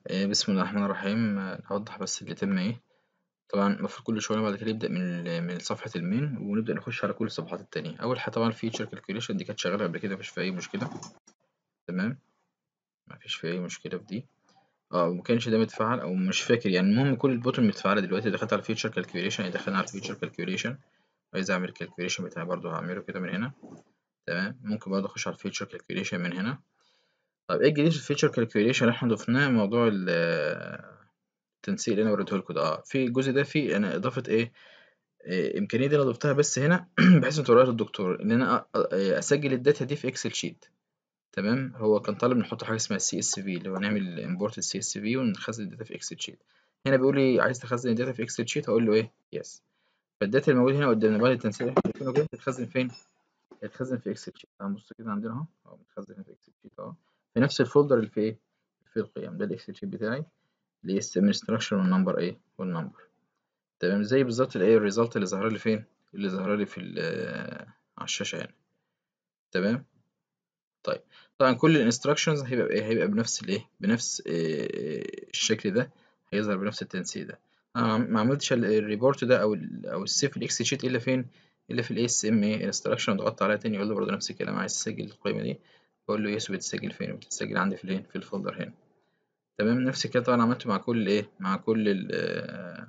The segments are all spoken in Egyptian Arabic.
آه، بسم الله الرحمن الرحيم آه، هوضح بس اللي تم ايه طبعا المفروض كل شوية بعد كده يبدأ من ال- من صفحة المين ونبدأ نخش على كل الصفحات التانية أول حاجة طبعا فيتشر كالكوليشن دي كانت شغالة قبل كده مفيش فيها أي مشكلة تمام مفيش فيها أي مشكلة في دي اه ومكانش ده متفعل أو مش فاكر يعني المهم كل البوتون متفعلة دلوقتي دخلت على فيتشر كالكوليشن دخلنا على فيتشر كالكوليشن عايز أعمل الكالكوليشن بتاعي برضه هعمله كده من هنا تمام ممكن برضه أخش على الفيتشر كالكوليشن من هنا طب ايه الجديد في الفيتشر كالكوليشن احنا ضفناه موضوع ال- التنسيق اللي انا وريته لكم ده اه في الجزء ده فيه انا اضافه ايه إيه، امكانيه دي انا ضفتها بس هنا بحيث ان توريها للدكتور ان انا أ- أ- اسجل الداتا دي في اكسل شيت تمام هو كان طالب نحط حاجه اسمها السي اس في اللي هو نعمل امبورت السي اس في ونخزن الداتا في اكسل شيت هنا بيقول لي عايز تخزن الداتا في اكسل شيت هقول له ايه يس فالداتا الموجوده هنا قدامنا بعد التنسيق اللي احنا شايفينه كده تتخزن فين هيتخزن في اكسل شيت تعال نبص كده عندنا اهو اهو متخزن هنا في اكسل شيت اهو في نفس الفولدر اللي في ايه في القيم ده الاكسل شيت بتاعي اللي اس ام انستراكشن والنمبر ايه والنمبر تمام زي بالظبط الايه الريزلت اللي ظاهره لي فين اللي ظاهره لي في ال- على الشاشه هنا تمام طيب طبعا كل الانستراكشنز هيبقى ايه هيبقى بنفس الايه بنفس إيه الشكل ده هيظهر بنفس التنسيق ده انا ما عملتش ال- الريبورت ده او ال او السيف الاكس شيت الا فين الا في الاي اس ام ايه انستراكشن ضغطت عليها تاني يقول له برضه نفس الكلام عايز تسجل القيمه دي بقول له يس بتسجل فين بتسجل عندي في الين في الفولدر هنا تمام نفس الكلام طبعا عملته مع كل ايه مع كل ال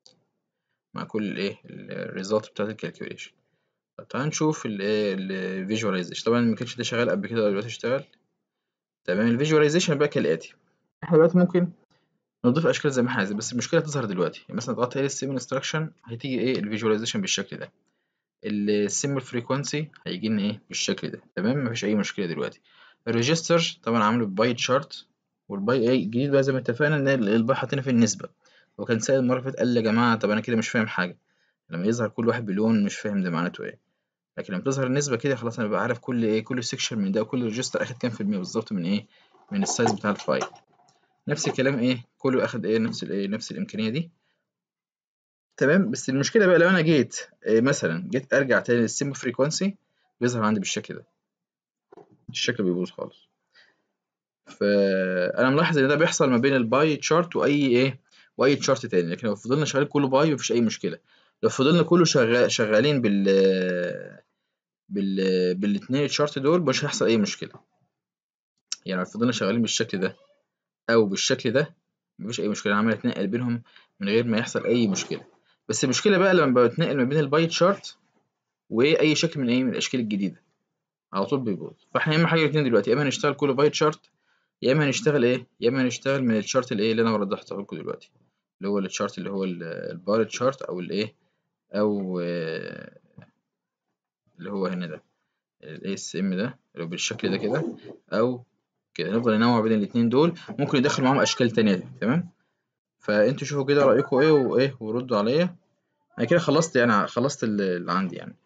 مع كل الايه الريزلت بتاعت الكالكوليشن طب تعال نشوف الايه الفيجواليزيشن طبعا ما كانش ده شغال قبل كده دلوقتي اشتغل تمام الفيجواليزيشن بقى كالاتي احنا دلوقتي ممكن نضيف اشكال زي ما احنا عايزين بس المشكله تظهر دلوقتي يعني مثلا ضغطت ال سيم انستراكشن هتيجي ايه الفيجواليزيشن بالشكل ده السيمبل فريكوانسي هيجي لنا ايه بالشكل ده تمام مفيش اي مشكله دلوقتي الريجستر طبعا عامله باي تشارت والباي ايه الجديد بقى زي ما اتفقنا ان الباي حاطين في النسبه وكان سائل المره اللي فاتت قال لي يا جماعه طب انا كده مش فاهم حاجه لما يظهر كل واحد بلون مش فاهم ده معناته ايه لكن لما تظهر النسبة كده خلاص أنا ببقى عارف كل إيه كل سيكشن من ده وكل ريجستر أخد كام في المية بالظبط من إيه من السايز بتاع الفايل نفس الكلام إيه كله أخد إيه نفس الإيه نفس الإمكانية دي تمام بس المشكلة بقى لو أنا جيت إيه مثلا جيت أرجع تاني للسيمبل فريكوانسي بيظهر عندي بالشكل ده الشكل بيبوظ خالص فأنا ملاحظ إن ده بيحصل ما بين الباي تشارت وأي إيه وأي تشارت تاني لكن لو فضلنا شغالين كله باي مفيش أي مشكلة لو فضلنا كله شغال شغالين بال بال بالاتنين تشارت دول مش هيحصل أي مشكلة يعني لو فضلنا شغالين بالشكل ده أو بالشكل ده مفيش أي مشكلة أنا عمال أتنقل بينهم من غير ما يحصل أي مشكلة بس المشكلة بقى لما بتنقل ما بين الباي تشارت وأي شكل من أي من الأشكال الجديدة على طول بيبوظ فاحنا يا إما حاجة الاتنين دلوقتي يا إما هنشتغل كله باي تشارت يا إما هنشتغل إيه يا إما هنشتغل من الشارت الإيه اللي أنا وضحته لكم دلوقتي اللي هو الشارت اللي هو البار تشارت أو الإيه أو آه، اللي هو هنا ده الاي اس ام ده اللي هو بالشكل ده كده أو كده نفضل ننوع بين الاتنين دول ممكن ندخل معاهم أشكال تانية تمام فانتوا شوفوا كده رأيكم ايه وايه وردوا عليا انا كده خلصت يعني خلصت اللي عندي يعني